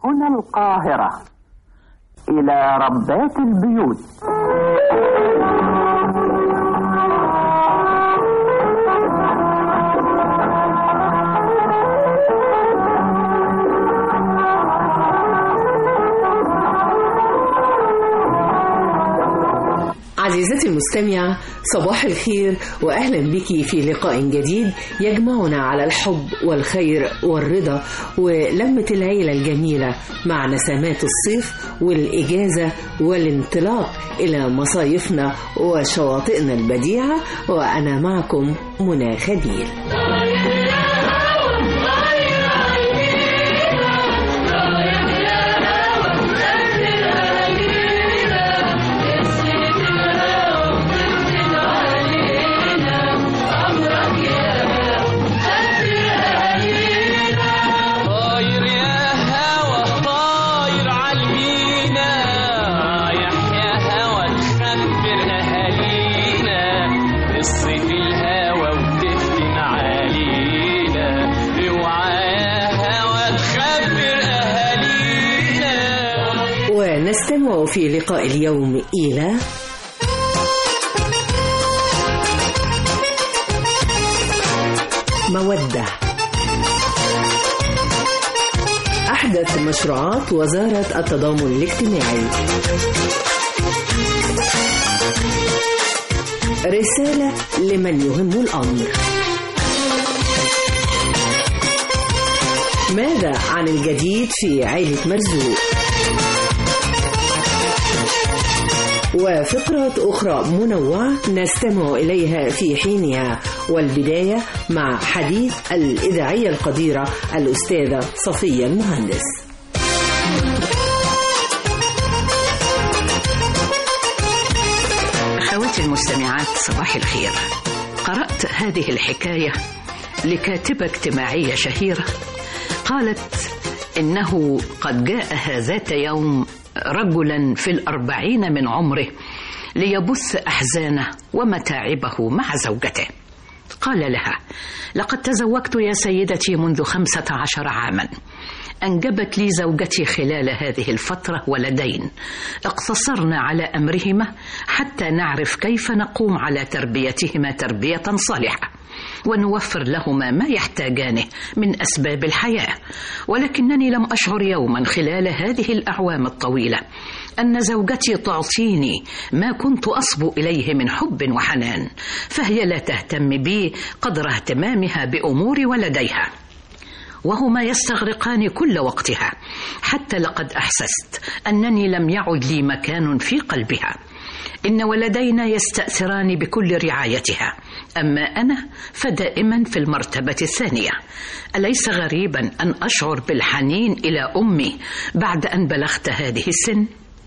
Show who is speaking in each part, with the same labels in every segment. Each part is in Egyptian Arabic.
Speaker 1: هنا القاهرة إلى ربات البيوت
Speaker 2: عزيزتي المستمعة صباح الخير وأهلا بك في لقاء جديد يجمعنا على الحب والخير والرضا ولمة العيلة الجميلة مع نسمات الصيف والإجازة والانطلاق إلى مصايفنا وشواطئنا البديعة وأنا معكم منى خليل
Speaker 3: طاير يا هوا طاير عالمينا رايح يا هوا تخبر اهالينا قصة الهوا وتفتن علينا اوعى يا هوا تخبر اهالينا
Speaker 2: ونستمع في لقاء اليوم إلى مودة أحدث مشروعات وزارة التضامن الاجتماعي رسالة لمن يهم الأمر ماذا عن الجديد في عائلة مرزوق وفقرات أخرى منوعة نستمع إليها في حينها والبداية مع حديث الإذاعية القديرة الأستاذة صفية المهندس
Speaker 4: أخواتي المستمعات صباح الخير قرأت هذه الحكاية لكاتبة اجتماعية شهيرة قالت إنه قد جاءها ذات يوم رجلا في الأربعين من عمره ليبث أحزانه ومتاعبه مع زوجته قال لها لقد تزوجت يا سيدتي منذ خمسة عشر عاما أنجبت لي زوجتي خلال هذه الفترة ولدين اقتصرنا على أمرهما حتى نعرف كيف نقوم على تربيتهما تربية صالحة ونوفر لهما ما يحتاجانه من أسباب الحياة ولكنني لم أشعر يوما خلال هذه الأعوام الطويلة أن زوجتي تعطيني ما كنت أصبو إليه من حب وحنان فهي لا تهتم بي قدر اهتمامها بأمور ولديها وهما يستغرقان كل وقتها حتى لقد احسست انني لم يعد لي مكان في قلبها ان ولدينا يستاثران بكل رعايتها اما انا فدائما في المرتبه الثانيه اليس غريبا ان اشعر بالحنين الى امي بعد ان بلغت هذه السن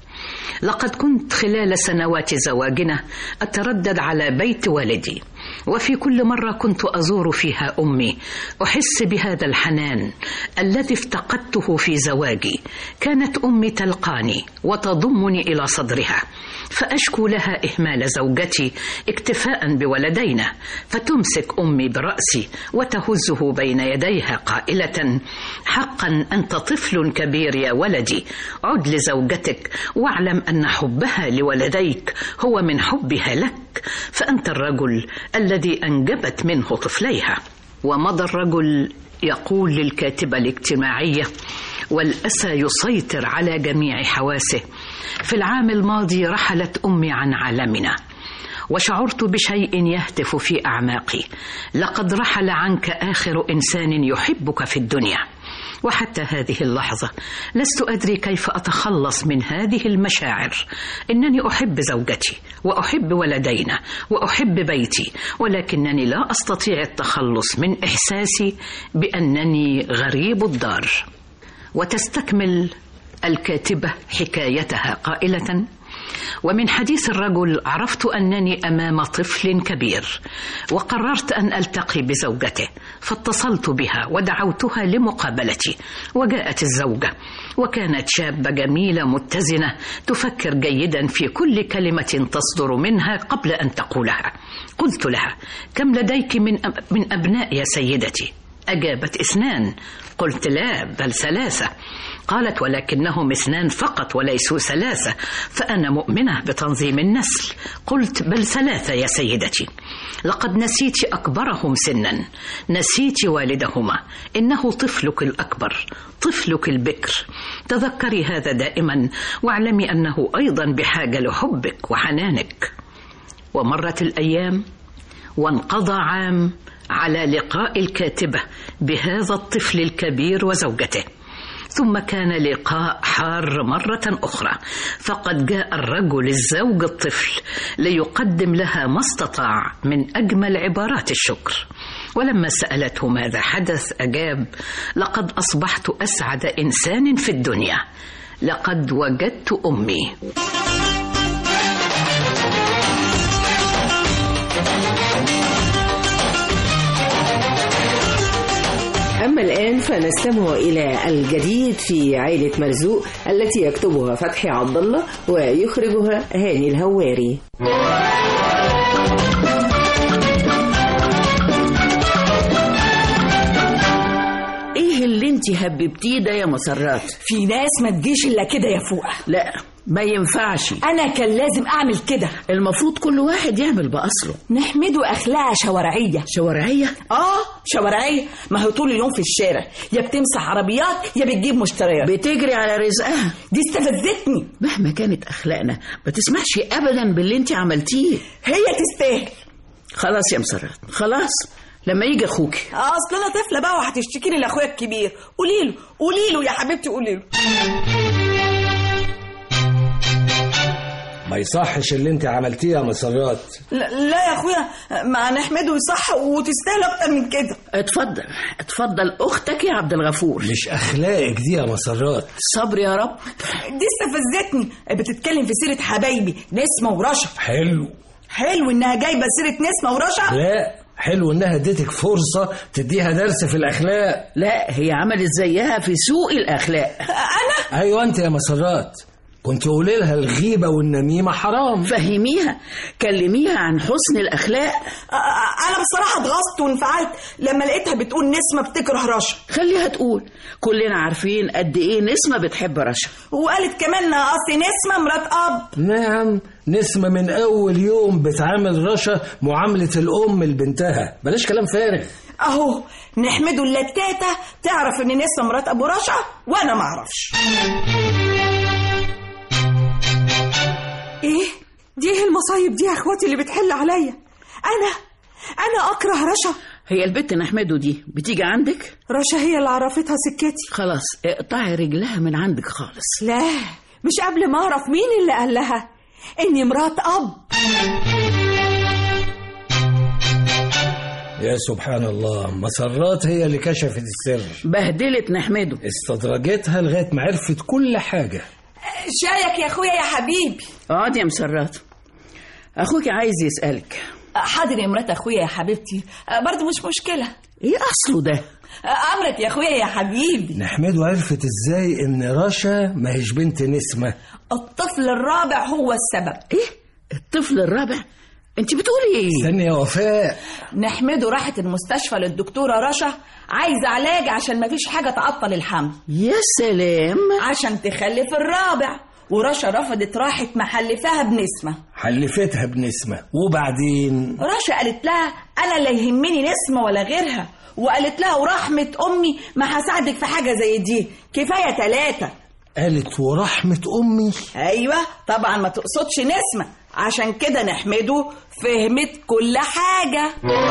Speaker 4: لقد كنت خلال سنوات زواجنا اتردد على بيت والدي وفي كل مره كنت ازور فيها امي احس بهذا الحنان الذي افتقدته في زواجي كانت امي تلقاني وتضمني الى صدرها فاشكو لها اهمال زوجتي اكتفاء بولدينا فتمسك امي براسي وتهزه بين يديها قائله حقا انت طفل كبير يا ولدي عد لزوجتك واعلم ان حبها لولديك هو من حبها لك فانت الرجل الذي انجبت منه طفليها ومضى الرجل يقول للكاتبه الاجتماعيه والاسى يسيطر على جميع حواسه في العام الماضي رحلت امي عن عالمنا وشعرت بشيء يهتف في اعماقي لقد رحل عنك اخر انسان يحبك في الدنيا وحتى هذه اللحظه لست ادري كيف اتخلص من هذه المشاعر انني احب زوجتي واحب ولدينا واحب بيتي ولكنني لا استطيع التخلص من احساسي بانني غريب الدار وتستكمل الكاتبه حكايتها قائله ومن حديث الرجل عرفت انني امام طفل كبير وقررت ان التقي بزوجته فاتصلت بها ودعوتها لمقابلتي وجاءت الزوجه وكانت شابه جميله متزنه تفكر جيدا في كل كلمه تصدر منها قبل ان تقولها قلت لها كم لديك من أب- من ابناء يا سيدتي أجابت اثنان قلت لا بل ثلاثة قالت ولكنهم اثنان فقط وليسوا ثلاثة فأنا مؤمنة بتنظيم النسل قلت بل ثلاثة يا سيدتي لقد نسيت أكبرهم سنا نسيت والدهما إنه طفلك الأكبر طفلك البكر تذكري هذا دائما واعلمي أنه أيضا بحاجة لحبك وحنانك ومرت الأيام وانقضى عام على لقاء الكاتبة بهذا الطفل الكبير وزوجته ثم كان لقاء حار مرة أخرى فقد جاء الرجل الزوج الطفل ليقدم لها ما استطاع من أجمل عبارات الشكر ولما سألته ماذا حدث أجاب لقد أصبحت أسعد إنسان في الدنيا لقد وجدت أمي
Speaker 2: أما الآن فنستمع إلى الجديد في عائلة مرزوق التي يكتبها فتحي عبد الله ويخرجها هاني الهواري
Speaker 5: ايه اللي انت هببتيه ده يا مسرات
Speaker 6: في ناس ما تجيش الا كده يا فوقه
Speaker 5: لا ما ينفعش
Speaker 6: انا كان لازم اعمل كده
Speaker 5: المفروض كل واحد يعمل بأصله
Speaker 6: نحمده اخلاقها شوارعيه
Speaker 5: شوارعية
Speaker 6: اه شوارعيه ما هو طول اليوم في الشارع يا بتمسح عربيات يا بتجيب مشتريات
Speaker 5: بتجري على رزقها
Speaker 6: دي استفزتني
Speaker 5: مهما كانت أخلاقنا ما تسمحش أبدا باللي انت عملتيه
Speaker 6: هي تستاهل
Speaker 5: خلاص يا مسرات خلاص لما يجي أخوك
Speaker 6: اصل انا طفله بقى وهتشتكي لي لاخويا الكبير قولي له قولي له يا حبيبتي قولي له
Speaker 7: ما يصحش اللي انت عملتيه يا مسرات
Speaker 6: لا, لا يا اخويا ما نحمده يصح وتستاهل اكتر من كده
Speaker 5: اتفضل اتفضل أختك يا عبد الغفور
Speaker 7: مش اخلاقك دي يا مسرات
Speaker 5: صبر يا رب
Speaker 6: دي استفزتني بتتكلم في سيره حبايبي نسمه ورشا
Speaker 7: حلو
Speaker 6: حلو انها جايبه سيره نسمه ورشا
Speaker 7: لا حلو انها اديتك فرصة تديها درس في الاخلاق
Speaker 5: لا هي عملت زيها في سوء الأخلاق
Speaker 6: انا
Speaker 7: ايوه انت يا مسرات كنت قولي لها الغيبة والنميمة حرام
Speaker 5: فهميها كلميها عن حسن الأخلاق
Speaker 6: انا بصراحه اتغصت وانفعلت لما لقيتها بتقول نسمه بتكره رشا
Speaker 5: خليها تقول كلنا عارفين قد ايه نسمة بتحب رشا
Speaker 6: وقالت كمان اصل نسمه مرات اب
Speaker 7: نعم نسمة من أول يوم بتعامل رشا معاملة الأم لبنتها بلاش كلام فارغ
Speaker 6: اهو نحمده اللتاتة تعرف ان نسمه مرات ابو رشا وانا ما اعرفش ايه دي ايه المصايب دي يا اخواتي اللي بتحل عليا انا انا اكره رشا
Speaker 5: هي البت نحمده دي بتيجي عندك
Speaker 6: رشا هي اللي عرفتها سكتي
Speaker 5: خلاص اقطعي رجلها من عندك خالص
Speaker 6: لا مش قبل ما اعرف مين اللي قال لها اني مرات اب
Speaker 7: يا سبحان الله مسرات هي اللي كشفت السر
Speaker 5: بهدلت نحمده
Speaker 7: استدرجتها لغاية ما عرفت كل حاجة
Speaker 6: شايك يا اخويا يا حبيبي
Speaker 5: اقعد يا مسرات اخوك عايز يسألك
Speaker 6: حاضر يا مرات اخويا يا حبيبتي برضه مش مشكله
Speaker 5: ايه اصله ده
Speaker 6: امرك يا اخويا يا حبيبي
Speaker 7: نحمده عرفت ازاي ان رشا ما هيش بنت نسمة
Speaker 6: الطفل الرابع هو السبب
Speaker 5: ايه الطفل الرابع انت بتقولي ايه
Speaker 7: استني يا وفاء
Speaker 6: نحمده راحت المستشفى للدكتورة رشا عايزة علاج عشان مفيش حاجة تعطل الحمل
Speaker 5: يا سلام
Speaker 6: عشان تخلف الرابع ورشا رفضت راحت محلفاها بنسمة
Speaker 7: حلفتها بنسمة وبعدين
Speaker 6: رشا قالت لها أنا لا يهمني نسمة ولا غيرها وقالت لها ورحمة أمي ما هساعدك في حاجة زي دي كفاية ثلاثة
Speaker 7: قالت ورحمة أمي
Speaker 6: أيوة طبعا ما تقصدش نسمة عشان كده نحمده فهمت كل حاجة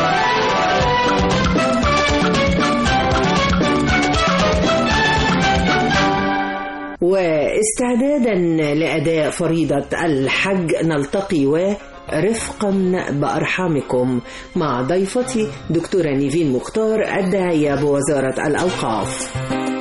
Speaker 2: واستعدادا لأداء فريضة الحج نلتقي ورفقا بأرحامكم مع ضيفتي دكتورة نيفين مختار الداعية بوزارة الأوقاف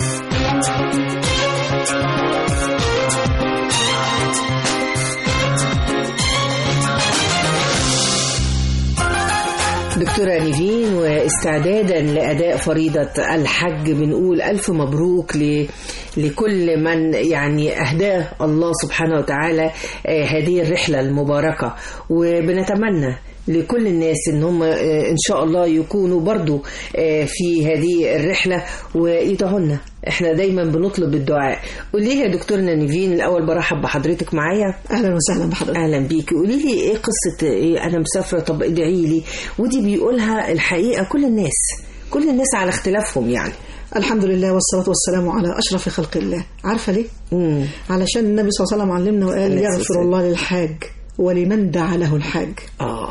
Speaker 2: دكتورة نيفين واستعدادا لأداء فريضة الحج بنقول ألف مبروك ل... لكل من يعني أهداه الله سبحانه وتعالى آه، هذه الرحلة المباركة وبنتمنى لكل الناس ان هم آه، ان شاء الله يكونوا برضو آه، في هذه الرحله ويدعوا لنا احنا دايما بنطلب الدعاء قولي لي يا دكتورنا نيفين الاول برحب بحضرتك معايا
Speaker 8: اهلا وسهلا بحضرتك
Speaker 2: اهلا بيكي قولي لي ايه قصه ايه انا مسافره طب ادعي لي ودي بيقولها الحقيقه كل الناس كل الناس على اختلافهم يعني
Speaker 8: الحمد لله والصلاة والسلام على أشرف خلق الله عارفة ليه؟
Speaker 2: مم.
Speaker 8: علشان النبي صلى الله عليه وسلم علمنا وقال
Speaker 2: عليه الصلاة
Speaker 8: يغفر الله للحاج ولمن دعا له الحاج
Speaker 2: اه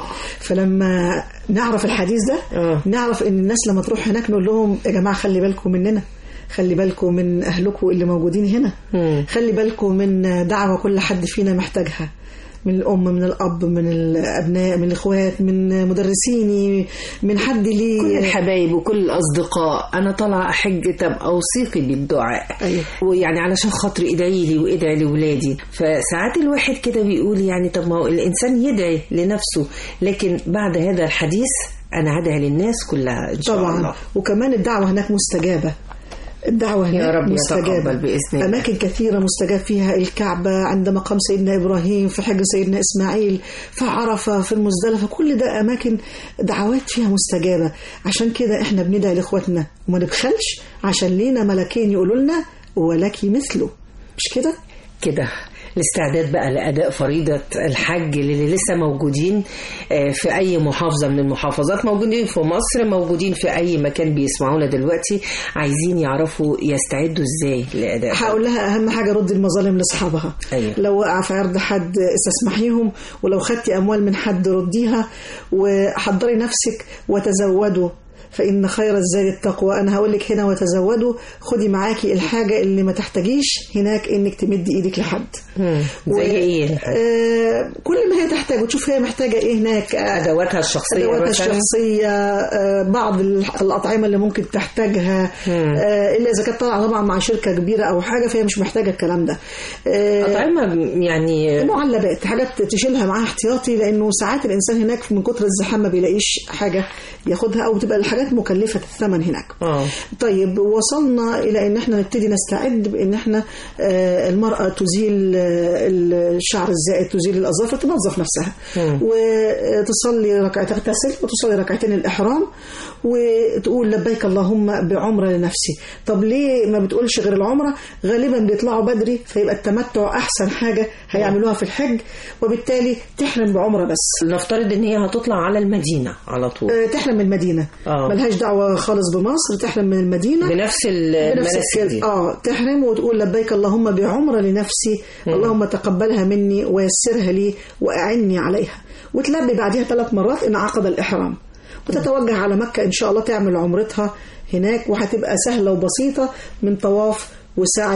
Speaker 8: فلما نعرف الحديث ده
Speaker 2: آه.
Speaker 8: نعرف ان الناس لما تروح هناك نقول لهم يا جماعة خلي بالكم مننا خلي بالكم من أهلكم اللي موجودين هنا
Speaker 2: مم.
Speaker 8: خلي بالكم من دعوة كل حد فينا محتاجها من الأم من الأب من الأبناء من الإخوات من مدرسيني من حد ليه
Speaker 2: كل الحبايب وكل الاصدقاء انا طالعه احج طب اوصيكي بالدعاء
Speaker 8: أيوة.
Speaker 2: ويعني علشان خاطر ادعي لي وادعي لاولادي فساعات الواحد كده بيقول يعني طب ما هو الانسان يدعي لنفسه لكن بعد هذا الحديث انا هدعي للناس كلها ان شاء
Speaker 8: طبعا
Speaker 2: الله
Speaker 8: وكمان الدعوة هناك مستجابة الدعوة هناك
Speaker 2: يا رب
Speaker 8: مستجابة
Speaker 2: يتقبل بإذن الله.
Speaker 8: أماكن كثيرة مستجاب فيها الكعبة عند مقام سيدنا إبراهيم في حج سيدنا إسماعيل في عرفة في المزدلفة كل ده أماكن دعوات فيها مستجابة عشان كده إحنا بندعي لإخواتنا وما نبخلش عشان لينا ملكين يقولوا لنا ولك مثله مش كده؟
Speaker 2: كده الاستعداد بقى لأداء فريضة الحج اللي لسه موجودين آه، في أي محافظة من المحافظات موجودين في مصر موجودين في أي مكان بيسمعونا دلوقتي عايزين يعرفوا يستعدوا إزاي لأداء
Speaker 8: هقول لها اهم حاجه ردي المظالم لاصحابها
Speaker 2: أيوة.
Speaker 8: لو وقع في عرض حد استسمحيهم ولو خدتي اموال من حد رديها وحضري نفسك وتزودوا فإن خير الزاد التقوى أنا هقول لك هنا وتزودوا خدي معاكي الحاجة اللي ما تحتاجيش هناك إنك تمدي إيدك لحد
Speaker 2: مم. زي إيه
Speaker 8: آه كل ما هي تحتاج وتشوف هي محتاجة إيه هناك آه،
Speaker 2: أدواتها الشخصية
Speaker 8: أدواتها
Speaker 2: مثلا
Speaker 8: الشخصية آه، بعض ال- الأطعمة اللي ممكن تحتاجها
Speaker 2: مم.
Speaker 8: آه، إلا إذا كانت طالعة طبعا مع شركة كبيرة أو حاجة فهي مش محتاجة الكلام ده آه،
Speaker 2: أطعمة يعني
Speaker 8: معلبات حاجات تشيلها معاها احتياطي لأنه ساعات الإنسان هناك من كتر الزحام ما بيلاقيش حاجة ياخدها أو تبقى الحاجات مكلفة الثمن هناك
Speaker 2: آه.
Speaker 8: طيب وصلنا إلى إن احنا نبتدي نستعد بإن احنا آه، المرأة تزيل آه، الشعر الزائد تزيل الأظافر تنظف نفسها
Speaker 2: مم.
Speaker 8: وتصلي ركعتين تغتسل وتصلي ركعتين الإحرام وتقول لبيك اللهم بعمرة لنفسي طب ليه ما بتقولش غير العمرة غالبا بيطلعوا بدري فيبقى التمتع أحسن حاجة هيعملوها في الحج وبالتالي تحرم بعمرة بس
Speaker 2: نفترض إن هي هتطلع على المدينة على طول
Speaker 8: آه، تحرم من المدينة
Speaker 2: آه.
Speaker 8: ملهاش دعوة خالص بمصر تحرم من المدينة
Speaker 2: بنفس
Speaker 8: بنفس
Speaker 2: المناسك
Speaker 8: الكلام.
Speaker 2: دي
Speaker 8: اه تحرم وتقول لبيك اللهم بعمرة لنفسي اللهم تقبلها مني ويسرها لي وأعني عليها وتلبي بعدها ثلاث مرات إن عقد الإحرام وتتوجه على مكة إن شاء الله تعمل عمرتها هناك وهتبقى سهلة وبسيطة من طواف وسعي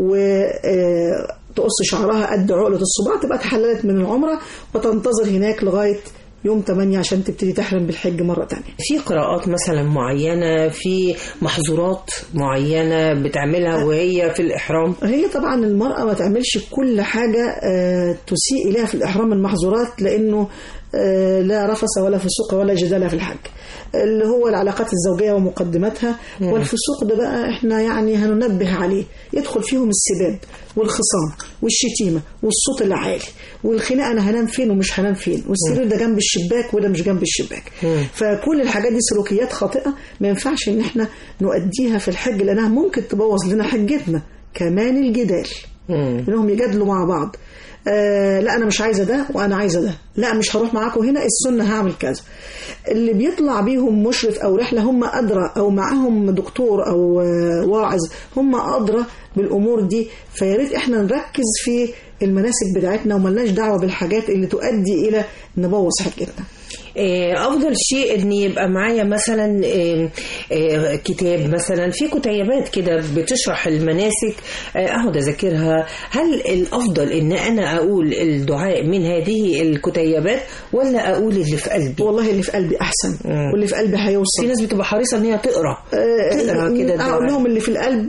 Speaker 8: وتقص شعرها قد عقلة الصباع تبقى تحللت من العمرة وتنتظر هناك لغاية يوم 8 عشان تبتدي تحرم بالحج مرة تانية
Speaker 2: في قراءات مثلا معينة في محظورات معينة بتعملها وهي في الإحرام
Speaker 8: هي طبعا المرأة ما تعملش كل حاجة آه، تسيء إليها في الإحرام من محظورات لأنه آه، لا رفث ولا فسوق ولا جدال في الحج اللي هو العلاقات الزوجية ومقدماتها والفسوق ده بقى احنا يعني هننبه عليه يدخل فيهم السباب والخصام والشتيمة والصوت العالي والخناقة أنا هنام فين ومش هنام فين والسرير ده جنب الشباك وده مش جنب الشباك فكل الحاجات دي سلوكيات خاطئة ما ينفعش إن احنا نؤديها في الحج لأنها ممكن تبوظ لنا حجتنا كمان الجدال
Speaker 2: مم.
Speaker 8: انهم يجادلوا مع بعض آه لا انا مش عايزه ده وانا عايزه ده لا مش هروح معاكم هنا السنه هعمل كذا اللي بيطلع بيهم مشرف او رحله هم ادرى او معاهم دكتور او آه واعظ هم ادرى بالامور دي فيا ريت احنا نركز في المناسك بتاعتنا وملناش دعوه بالحاجات اللي تؤدي الى نبوظ حجتنا
Speaker 2: آه، افضل شيء ان يبقى معايا مثلا آه، آه، كتاب مثلا في كتيبات كده بتشرح المناسك آه، اقعد اذاكرها هل الافضل ان انا اقول الدعاء من هذه الكتيبات ولا اقول اللي في قلبي
Speaker 8: والله اللي في قلبي احسن
Speaker 2: مم.
Speaker 8: واللي في قلبي هيوصل
Speaker 2: في ناس بتبقى حريصه ان هي تقرا
Speaker 8: آه،
Speaker 2: تقرا كده
Speaker 8: اقول
Speaker 2: الدعاء
Speaker 8: لهم اللي في القلب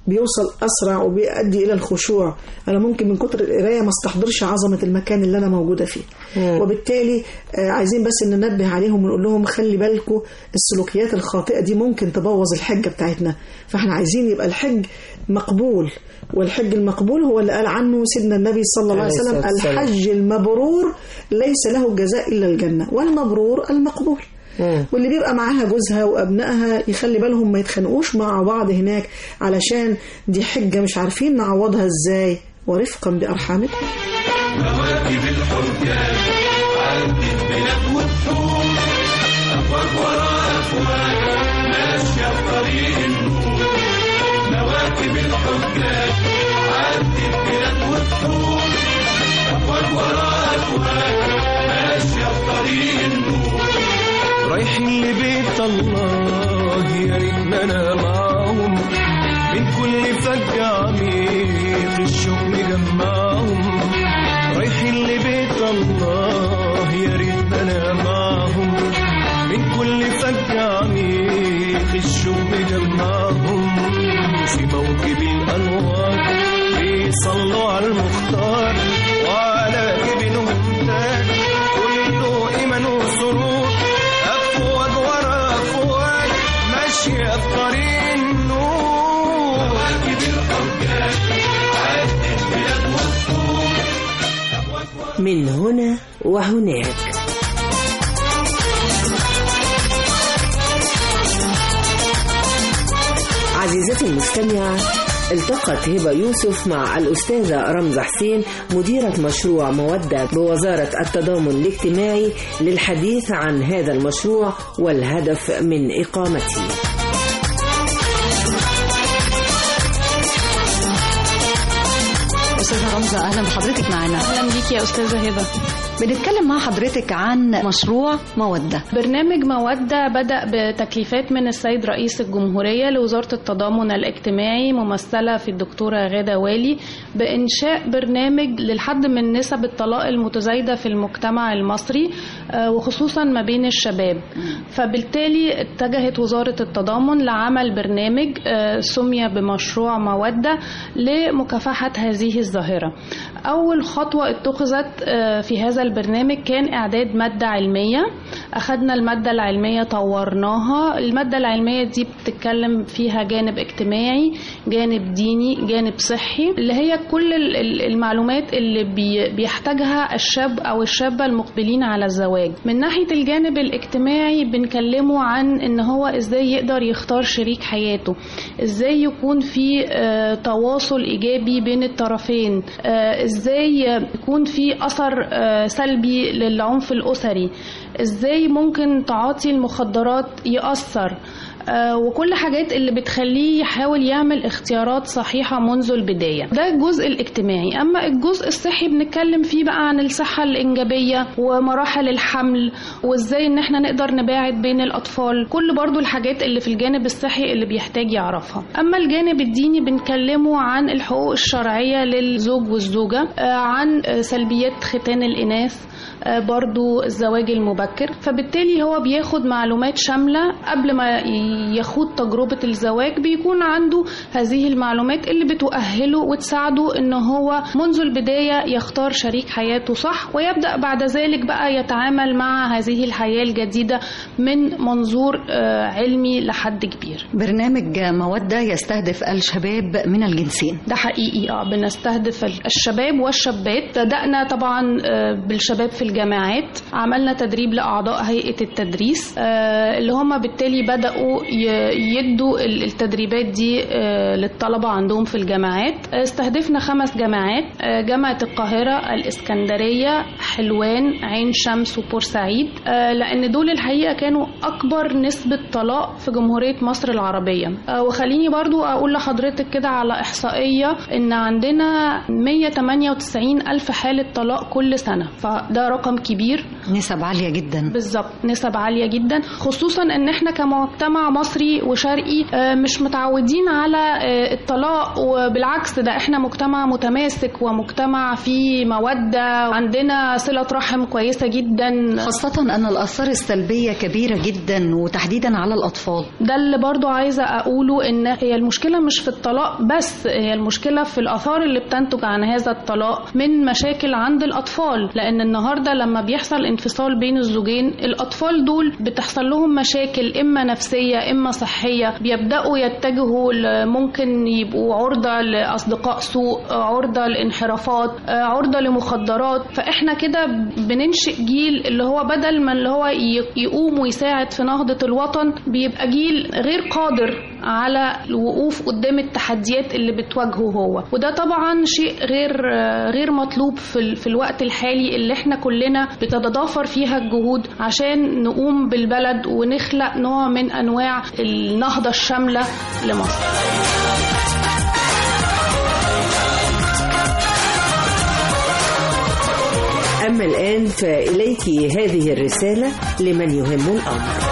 Speaker 8: بيوصل اسرع وبيؤدي الى الخشوع انا ممكن من كتر القرايه ما استحضرش عظمه المكان اللي انا موجوده فيه وبالتالي آه، عايزين بس ننبه عليهم ونقول لهم خلي بالكم السلوكيات الخاطئه دي ممكن تبوظ الحجه بتاعتنا فاحنا عايزين يبقى الحج مقبول والحج المقبول هو اللي قال عنه سيدنا النبي صلى الله عليه
Speaker 7: عليه
Speaker 8: وسلم
Speaker 7: الصلاة والسلام.
Speaker 8: الحج المبرور ليس له جزاء الا الجنه والمبرور المقبول
Speaker 7: مم.
Speaker 8: واللي بيبقى معاها جوزها وابنائها يخلي بالهم ما يتخانقوش مع بعض هناك علشان دي حجه مش عارفين نعوضها ازاي ورفقا بارحامكم
Speaker 3: مواكب الحجاج عدت بلاد وبحور أفواج ورا أفواج ماشية في طريق النور مواكب الحجاج عدت بلاد وبحور أفواج ورا أفواج ماشية في طريق النور رايحين لبيت الله يا ريتنا انا معاهم من كل فج عميق الشوق مجمعهم رايحين لبيت الله يا ريتنا انا معاهم من كل فج عميق الشوق مجمعهم في موكب الانوار بيصلوا على المختار وعلى جبينهم تاج كله ايمان وسرور افواج ورا افواج ماشيه في طريق النور مواكب الحجاج عدت بلاد وسطور
Speaker 2: من هنا وهناك عزيزتي المستمعة التقت هبة يوسف مع الأستاذة رمزة حسين مديرة مشروع مودة بوزارة التضامن الاجتماعي للحديث عن هذا المشروع والهدف من إقامته
Speaker 9: أستاذة رمزة أهلا بحضرتك معنا
Speaker 10: اهلا بيك يا استاذه هبه
Speaker 9: بنتكلم مع حضرتك عن مشروع مودة
Speaker 10: برنامج مودة بدأ بتكليفات من السيد رئيس الجمهورية لوزارة التضامن الاجتماعي ممثلة في الدكتورة غادة والي بإنشاء برنامج للحد من نسب الطلاق المتزايدة في المجتمع المصري آه، وخصوصا ما بين الشباب فبالتالي اتجهت وزارة التضامن لعمل برنامج آه، سمي بمشروع مودة لمكافحة هذه الظاهرة أول خطوة اتخذت آه، في هذا البرنامج كان إعداد مادة علمية أخدنا المادة العلمية طورناها المادة العلمية دي بتتكلم فيها جانب اجتماعي جانب ديني جانب صحي اللي هي كل ال- ال- المعلومات اللي بي- بيحتاجها الشاب أو الشابة المقبلين على الزواج من ناحية الجانب الاجتماعي بنكلمه عن ان هو ازاي يقدر يختار شريك حياته ازاي يكون في آه، تواصل ايجابي بين الطرفين آه، ازاي يكون في اثر آه، سلبي للعنف الاسري ازاي ممكن تعاطي المخدرات يأثر آه، وكل حاجات اللي بتخليه يحاول يعمل اختيارات صحيحة منذ البداية ده الجزء الاجتماعي أما الجزء الصحي بنتكلم فيه بقى عن الصحة الإنجابية ومراحل الحمل وإزاي إن احنا نقدر نباعد بين الأطفال كل برضو الحاجات اللي في الجانب الصحي اللي بيحتاج يعرفها أما الجانب الديني بنكلمه عن الحقوق الشرعية للزوج والزوجة آه، عن آه، سلبيات ختان الإناث آه، برضو الزواج المبكر فبالتالي هو بياخد معلومات شاملة قبل ما ي- يخوض تجربة الزواج بيكون عنده هذه المعلومات اللي بتؤهله وتساعده ان هو منذ البداية يختار شريك حياته صح ويبدأ بعد ذلك بقى يتعامل مع هذه الحياة الجديدة من منظور آه، علمي لحد كبير
Speaker 9: برنامج مودة يستهدف الشباب من الجنسين
Speaker 10: ده حقيقي اه بنستهدف الشباب والشابات بدأنا طبعا آه، بالشباب في الجامعات عملنا تدريب لأعضاء هيئة التدريس آه، اللي هم بالتالي بدأوا ي- يدوا ال- التدريبات دي آه، للطلبة عندهم في الجامعات آه، استهدفنا خمس جامعات آه، جامعة القاهرة الإسكندرية حلوان عين شمس وبورسعيد آه، لأن دول الحقيقة كانوا أكبر نسبة طلاق في جمهورية مصر العربية آه، وخليني برضو أقول لحضرتك كده على إحصائية إن عندنا 198 ألف حالة طلاق كل سنة فده رقم كبير
Speaker 9: نسب عالية جدا
Speaker 10: بالظبط نسب عالية جدا خصوصا ان احنا كمجتمع مصري وشرقي آه، مش متعودين على آه، الطلاق وبالعكس ده احنا مجتمع متماسك ومجتمع فيه مودة عندنا صلة رحم كويسة جدا
Speaker 9: خاصة أن الآثار السلبية كبيرة جدا وتحديدا على الأطفال
Speaker 10: ده اللي برضو عايزة أقوله إن هي المشكلة مش في الطلاق بس هي المشكلة في الآثار اللي بتنتج عن هذا الطلاق من مشاكل عند الأطفال لأن النهاردة لما بيحصل انفصال بين الزوجين الأطفال دول بتحصل لهم مشاكل إما نفسية إما صحية بيبدأوا يتجهوا ل- ممكن يبقوا عرضة لأصدقاء سوء عرضة لانحرافات عرضة لمخدرات فإحنا كده بننشئ جيل اللي هو بدل ما اللي هو ي- يقوم ويساعد في نهضة الوطن بيبقى جيل غير قادر على الوقوف قدام التحديات اللي بتواجهه هو وده طبعا شيء غير غير مطلوب في, ال- في الوقت الحالي اللي احنا كلنا بتتضافر فيها الجهود عشان نقوم بالبلد ونخلق نوع من انواع النهضة الشاملة لمصر
Speaker 2: أما الآن فإليك هذه الرسالة لمن يهم الأمر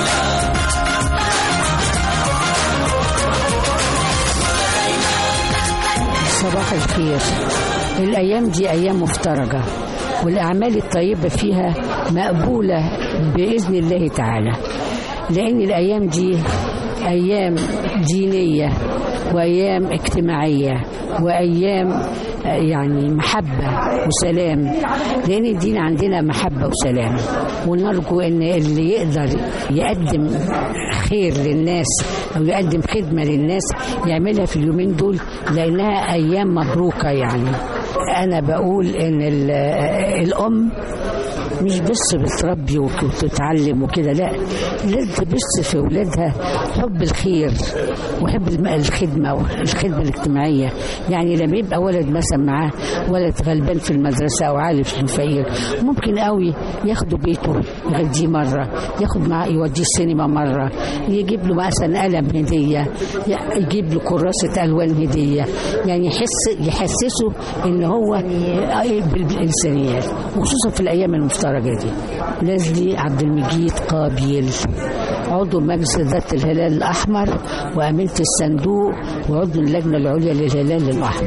Speaker 11: صباح الخير الأيام دي أيام مفترجة والأعمال الطيبة فيها مقبولة بإذن الله تعالى لأن الأيام دي أيام دينية وأيام اجتماعية وأيام آه، يعني محبة وسلام لأن الدين عندنا محبة وسلام ونرجو أن اللي يقدر يقدم خير للناس أو يقدم خدمة للناس يعملها في اليومين دول لأنها أيام مبروكة يعني أنا بقول إن ال- الأم مش بس بتربي وك- وتتعلم وكده لا لازم تبث في اولادها حب الخير وحب الم- الخدمه والخدمه الاجتماعيه يعني لما يبقى ولد مثلا معاه ولد غلبان في المدرسه او عالم في الفقير ممكن قوي ياخده بيته يغديه مره ياخد معاه يوديه السينما مره يجيب له مثلا قلم هديه ي- يجيب له كراسه الوان هديه يعني يحس يحسسه ان هو بال- بالانسانيات وخصوصا في الايام المفترجه دي نازلي عبد المجيد قابيل عضو مجلس ذات الهلال الاحمر وامينه الصندوق وعضو اللجنه العليا للهلال الاحمر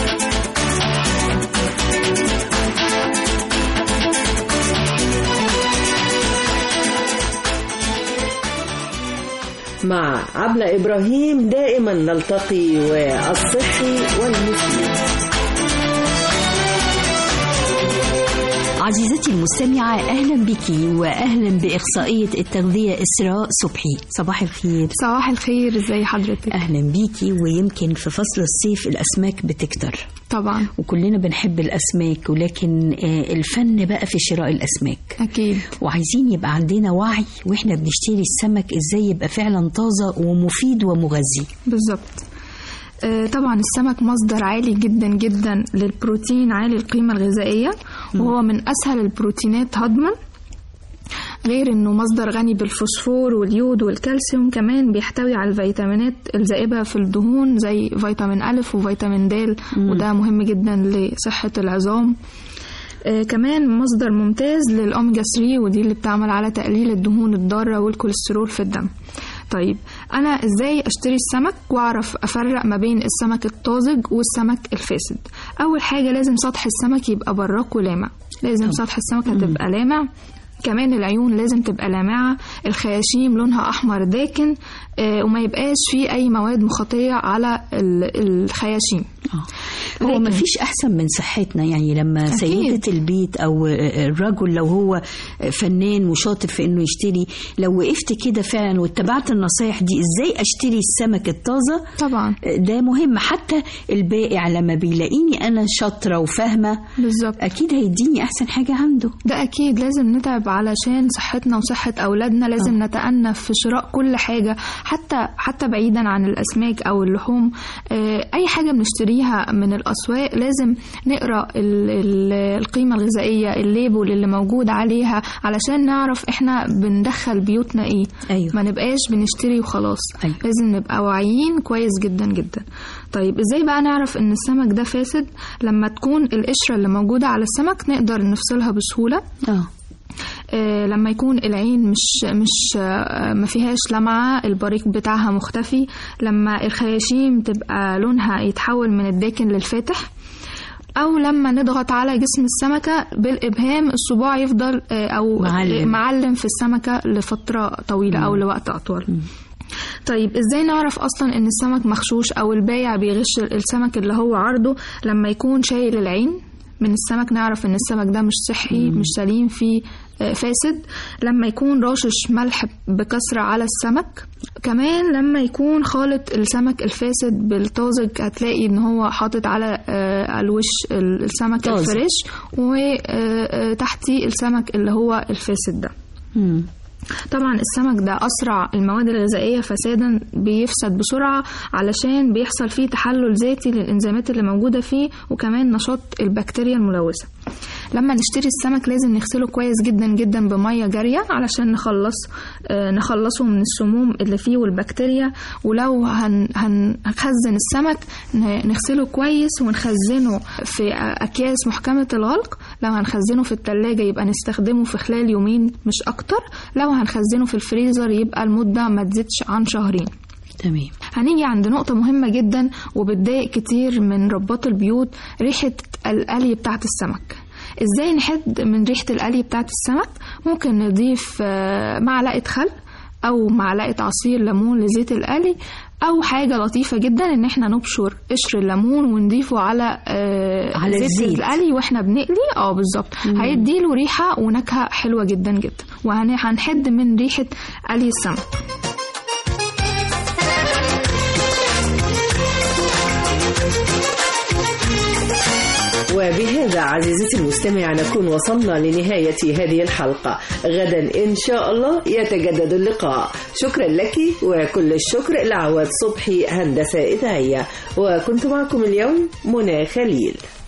Speaker 2: مع عبلة إبراهيم دائما نلتقي والصحي والمفيد
Speaker 12: عزيزتي المستمعة أهلا بك وأهلا بإخصائية التغذية إسراء صبحي صباح الخير
Speaker 13: صباح الخير ازي حضرتك
Speaker 12: أهلا بيكي ويمكن في فصل الصيف الأسماك بتكتر
Speaker 13: طبعا
Speaker 12: وكلنا بنحب الأسماك ولكن آه، الفن بقى في شراء الأسماك
Speaker 13: أكيد
Speaker 12: وعايزين يبقى عندنا وعي وإحنا بنشتري السمك إزاي يبقى فعلا طازة ومفيد ومغذي
Speaker 13: بالظبط آه، طبعا السمك مصدر عالي جدا جدا للبروتين عالي القيمة الغذائية وهو من أسهل البروتينات هضما غير انه مصدر غني بالفوسفور واليود والكالسيوم كمان بيحتوي على الفيتامينات الذائبة في الدهون زي فيتامين ألف وفيتامين د وده مهم جدا لصحة العظام آه كمان مصدر ممتاز للأوميجا 3 ودي اللي بتعمل على تقليل الدهون الضارة والكوليسترول في الدم طيب أنا إزاي أشتري السمك وأعرف أفرق ما بين السمك الطازج والسمك الفاسد أول حاجة لازم سطح السمك يبقى براق ولامع لازم سطح السمكة تبقى لامع كمان العيون لازم تبقى لامعة الخياشيم لونها أحمر داكن آه، وما يبقاش فيه أي مواد مخاطية على ال- الخياشيم
Speaker 12: هو
Speaker 13: لكن-
Speaker 12: ما فيش احسن من صحتنا يعني لما
Speaker 13: أكيد.
Speaker 12: سيدة البيت او الرجل لو هو فنان وشاطر في انه يشتري لو وقفت كده فعلا واتبعت النصايح دي ازاي اشتري السمك الطازة
Speaker 13: طبعا
Speaker 12: ده مهم حتى البائع لما بيلاقيني انا شاطرة وفاهمة
Speaker 13: بالظبط
Speaker 12: اكيد هيديني احسن حاجة عنده
Speaker 13: ده أكيد لازم نتعب علشان صحتنا وصحة أولادنا لازم نتأنف في شراء كل حاجة حتى حتى بعيدا عن الأسماك أو اللحوم آه، أي حاجة بنشتريها من الأسواق لازم نقرأ ال- ال- القيمة الغذائية الليبل اللي موجود عليها علشان نعرف إحنا بندخل بيوتنا إيه
Speaker 12: أيوة.
Speaker 13: ما نبقاش بنشتري وخلاص
Speaker 12: أيوة.
Speaker 13: لازم نبقى واعيين كويس جدا جدا طيب ازاي بقى نعرف ان السمك ده فاسد لما تكون القشرة اللي موجودة على السمك نقدر نفصلها بسهولة
Speaker 12: اه
Speaker 13: آه، لما يكون العين مش مش آه، ما فيهاش لمعة البريق بتاعها مختفي لما الخياشيم تبقى لونها يتحول من الداكن للفاتح او لما نضغط على جسم السمكة بالابهام الصباع يفضل آه، او
Speaker 12: معلم.
Speaker 13: معلم في السمكة لفترة طويلة او لوقت اطول طيب ازاي نعرف اصلا ان السمك مغشوش او البايع بيغش السمك اللي هو عرضه لما يكون شايل العين من السمك نعرف ان السمك ده مش صحي مش سليم فيه آه، فاسد لما يكون راشش ملح بكثرة على السمك كمان لما يكون خالط السمك الفاسد بالطازج هتلاقي ان هو حاطط على آه، على الوش ال- السمك
Speaker 12: طازج.
Speaker 13: الفريش وتحتيه السمك اللي هو الفاسد ده طبعا السمك ده أسرع المواد الغذائية فسادا بيفسد بسرعة علشان بيحصل فيه تحلل ذاتي للإنزيمات اللي موجودة فيه وكمان نشاط البكتيريا الملوثة لما نشتري السمك لازم نغسله كويس جدا جدا بمية جارية علشان نخلص آه، نخلصه من السموم اللي فيه والبكتيريا ولو هن هن- هنخزن السمك ن- نغسله كويس ونخزنه في أكياس محكمة الغلق لو هنخزنه في التلاجة يبقى نستخدمه في خلال يومين مش أكتر لو هنخزنه في الفريزر يبقى المدة ما تزيدش عن شهرين
Speaker 12: تمام
Speaker 13: هنيجي عند نقطة مهمة جدا وبتضايق كتير من رباط البيوت ريحة القلي بتاعة السمك ازاي نحد من ريحة القلي بتاعة السمك ممكن نضيف آه، معلقة خل او معلقة عصير ليمون لزيت القلي او حاجة لطيفة جدا ان احنا نبشر قشر الليمون ونضيفه على آه
Speaker 12: على
Speaker 13: زيت
Speaker 12: الزيت.
Speaker 13: القلي واحنا بنقلي اه بالظبط هيديله ريحة ونكهة حلوة جدا جدا وهنحد من ريحة قلي السمك
Speaker 2: وبهذا عزيزتي المستمع نكون وصلنا لنهاية هذه الحلقة غدا إن شاء الله يتجدد اللقاء شكرا لك وكل الشكر لعواد صبحي هندسة إذاعية وكنت معكم اليوم منى خليل